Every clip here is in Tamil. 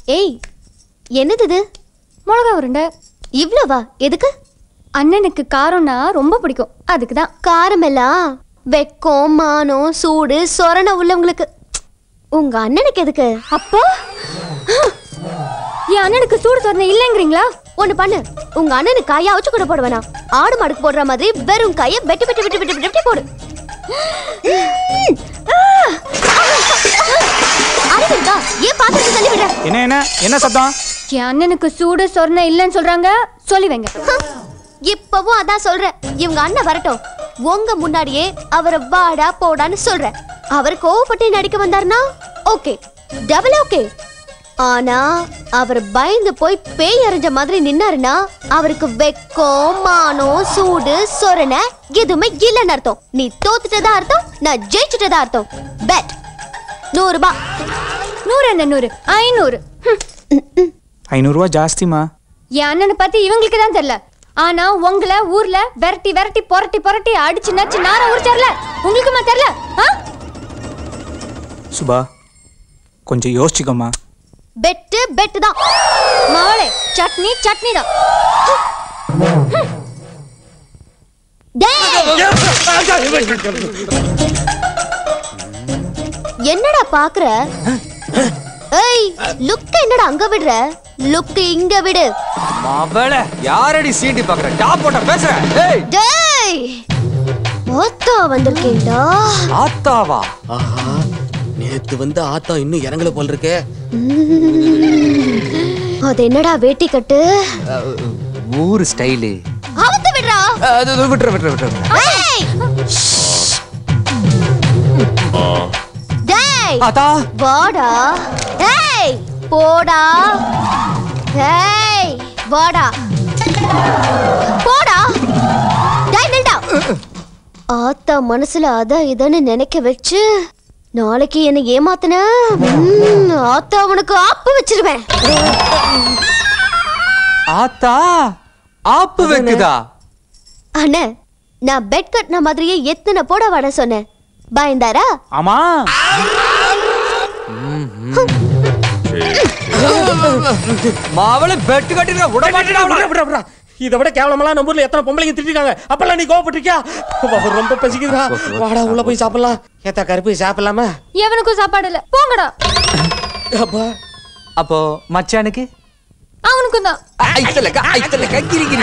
ஏய் என்னது இது மிளகா உருண்டை இவ்வளவா எதுக்கு அண்ணனுக்கு காரம்னா ரொம்ப பிடிக்கும் அதுக்கு தான் காரமெல்லாம் வெக்கம் மானம் சூடு சொரண உள்ளவங்களுக்கு உங்க அண்ணனுக்கு எதுக்கு அப்போ என் அண்ணனுக்கு சூடு சொரணை இல்லைங்கிறீங்களா ஒண்ணு பண்ணு உங்க அண்ணனுக்கு கையா வச்சு கூட போட வேணாம் ஆடு மாடுக்கு போடுற மாதிரி வெறும் கைய வெட்டி வெட்டி வெட்டி வெட்டி வெட்டி போடு அறிவிருக்கா ஏன் பாத்திரத்தை தள்ளி விடுற என்ன என்ன என்ன சத்தம் என் அண்ணனுக்கு சூடு சொரணை இல்லைன்னு சொல்றாங்க சொல்லி வைங்க இப்பவும் அதான் சொல்றேன் இவங்க அண்ணன் வரட்டும் உங்க முன்னாடியே அவரை வாடா போடான்னு சொல்றேன் அவர் கோவப்பட்டு நடிக்க வந்தாருன்னா ஓகே டபுள் ஓகே ஆனா அவர் பயந்து போய் பேய் அறிஞ்ச மாதிரி நின்னாருன்னா அவருக்கு வெக்கம் மானம் சூடு சொரண எதுவுமே இல்லைன்னு அர்த்தம் நீ தோத்துட்டதா அர்த்தம் நான் ஜெயிச்சுட்டதா அர்த்தம் பெட் நூறு ரூபாய் நூறு என்ன நூறு ஐநூறு ஹம். ஐநூறுரூவா ஜாஸ்திமா என் அண்ணனை பத்தி இவங்களுக்கு தான் தெரியல ஆனா உங்களை ஊர்ல விரட்டி விரட்டி புரட்டி புரட்டி அடிச்சு நச்சு நார உரிச்சார்ல உங்களுக்குமா தெரியல ஆ? சுபா கொஞ்சம் யோசிச்சுக்கோமா பெட்டு பெட்டு தான் மவளே சட்னி சட்னி தான் என்னடா பாக்குற ஏய் லுக் என்னடா அங்க விடுற லுக் இங்க விடு அவள யாரடி சீண்டி பாக்குற டாப் போட்ட பேசுற ஏய் டேய் ஓத்தா வந்திருக்கேன்டா ஆத்தாவா ஆஹா நேத்து வந்து ஆத்தா இன்னும் இறங்கல போல் இருக்கே அது என்னடா வேட்டி கட்டு ஊர் ஸ்டைலு அவுத்து விடுறா விட்டுற விட்டுற விட்டுற ஏய் டேய் ஆத்தா வாடா ஏய் போடா ஏய் வாடா போடா டேய் நில்டா ஆத்தா மனசுல அத இதன்னு நினைக்க வச்சு நாளைக்கு என்ன ஏமாத்துன ம், ஆத்தா உனக்கு ஆப்பு வச்சிருவேன் ஆத்தா ஆப்பு வைக்குதா அண்ணே நான் பெட் கட்டின மாதிரியே எத்தனை போட வட சொன்னேன் பயந்தாரா ஆமா மாவள பெட்டு கட்டிடுற விட மாட்டேடா இதை விட கேவலமெல்லாம் நம்ம ஊர்ல எத்தனை பொம்பளைங்க திட்டிருக்காங்க அப்பெல்லாம் நீ கோவப்பட்டிருக்கியா ரொம்ப பசிக்குதுடா வாடா உள்ள போய் சாப்பிடலாம் ஏத்தா கருப்பு சாப்பிடலாமா எவனுக்கும் சாப்பாடு இல்ல போங்கடா அப்பா அப்போ மச்சானுக்கு அவனுக்கும் தான் ஐத்தலக்கா ஐத்தலக்கா கிரி கிரி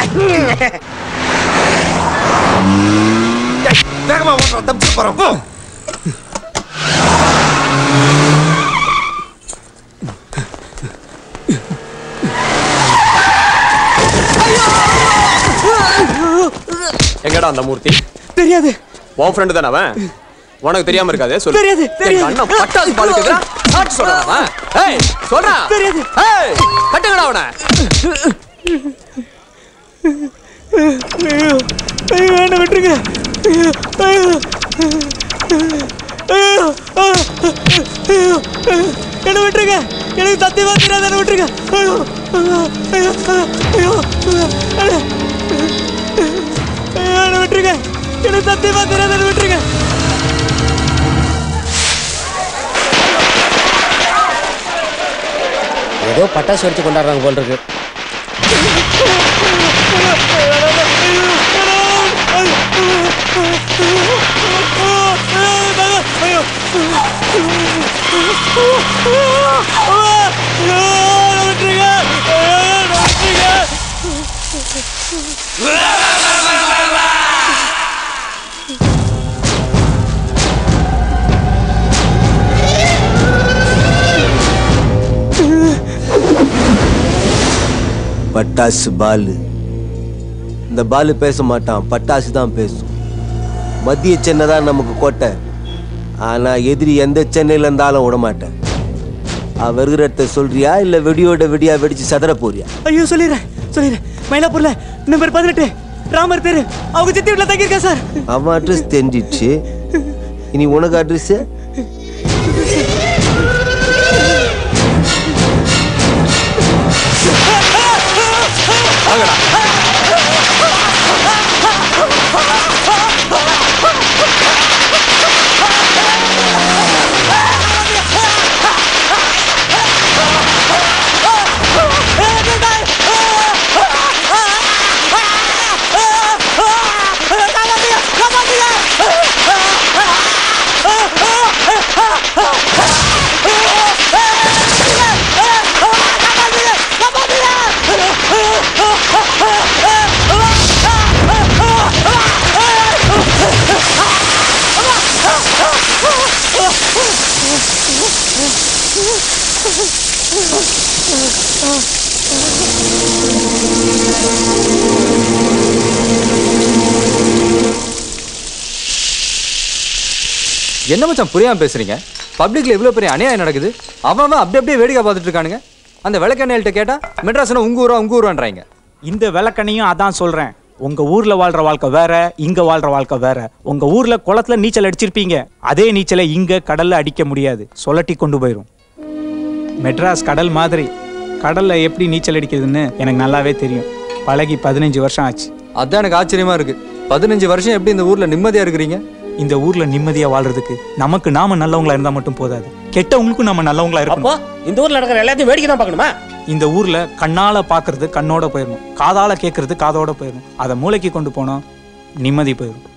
வேகமா ஓட்டுறோம் தப்பிச்சு போறோம் போ எங்கடா அந்த மூர்த்தி தெரியாது உன் ஃப்ரெண்டு தானே அவன் உனக்கு தெரியாம இருக்காதே சொல்லு தெரியாது, தெரியாது. எங்க அண்ணன் பட்டாசு பாலுக்கு எதிரா சாட்சி சொல்றான் அவன் ஏய் சொல்றான் தெரியாது. ஏய் கட்டுங்கடா அவனை ஐயோ ஐயோ என்ன விட்டுருங்க ஐயோ ஐயோ ஐயோ ஆ, ஐயோ என்ன விட்டுருங்க எனக்கு சத்தியமா தெரியாது என்ன விட்டுருங்க ஐயோ ஐயோ ஐயோ ஐயோ ஐயோ என்ன விட்டுருங்க எனக்கு சத்தியமா தெரியாது என்ன விட்டுருங்க ஏதோ பட்டாசு வெடிச்சு கொண்டாடுறாங்க போல் இருக்கு பட்டாசு பாலு இந்த பாலு பேச மாட்டான் பட்டாசு தான் பேசும் மத்திய சென்னை தான் நமக்கு கோட்டை ஆனா எதிரி எந்த சென்னையில இருந்தாலும் விட மாட்டேன் அவ இருக்கிற இடத்த சொல்றியா இல்ல வெடியோட வெடியா வெடிச்சு சதற போறியா ஐயோ சொல்லிடுறேன் சொல்லிடுறேன் மயிலாப்பூர்ல நம்பர் பதினெட்டு ராமர் தெரு அவங்க சித்தி வீட்டில் தங்கியிருக்கா சார் அவன் அட்ரஸ் தெரிஞ்சிடுச்சு இனி உனக்கு அட்ரஸ் ஆ என்ன மச்சான் புரியாம பேசுறீங்க பப்ளிக்ல இவ்வளவு பெரிய அநியாயம் நடக்குது அவன் அவன் அப்படி அப்படியே வேடிக்கை பார்த்துட்டு இருக்கானுங்க அந்த விளக்கெண்ணெயில்ட்ட கேட்டா மெட்ராஸ்னா உங்க ஊரா உங்க ஊரான்றாங்க இந்த விளக்கண்ணையும் அதான் சொல்றேன் உங்க ஊர்ல வாழ்ற வாழ்க்கை வேற இங்க வாழ்ற வாழ்க்கை வேற உங்க ஊர்ல குளத்துல நீச்சல் அடிச்சிருப்பீங்க அதே நீச்சலை இங்க கடல்ல அடிக்க முடியாது சொல்லட்டி கொண்டு போயிரும் மெட்ராஸ் கடல் மாதிரி கடல்ல எப்படி நீச்சல் அடிக்கிறதுன்னு எனக்கு நல்லாவே தெரியும் பழகி பதினஞ்சு வருஷம் ஆச்சு அதான் எனக்கு ஆச்சரியமா இருக்கு பதினஞ்சு வருஷம் எப்படி இந்த ஊர்ல நிம்மதியா இருக்கிறீங்க இந்த ஊர்ல நிம்மதியா வாழ்றதுக்கு நமக்கு நாம நல்லவங்களா இருந்தா மட்டும் போதாது கெட்டவங்களுக்கும் நம்ம நல்லவங்களா அப்போ இருக்கணும் இந்த ஊர்ல நடக்கிற எல்லாத்தையும் வேடிக்கை தான் பார்க்கணுமா இந்த ஊர்ல கண்ணால பாக்குறது கண்ணோட போயிடணும் காதால கேட்கறது காதோட போயிடணும் அதை மூளைக்கு கொண்டு போனோம் நிம்மதி போயிடும்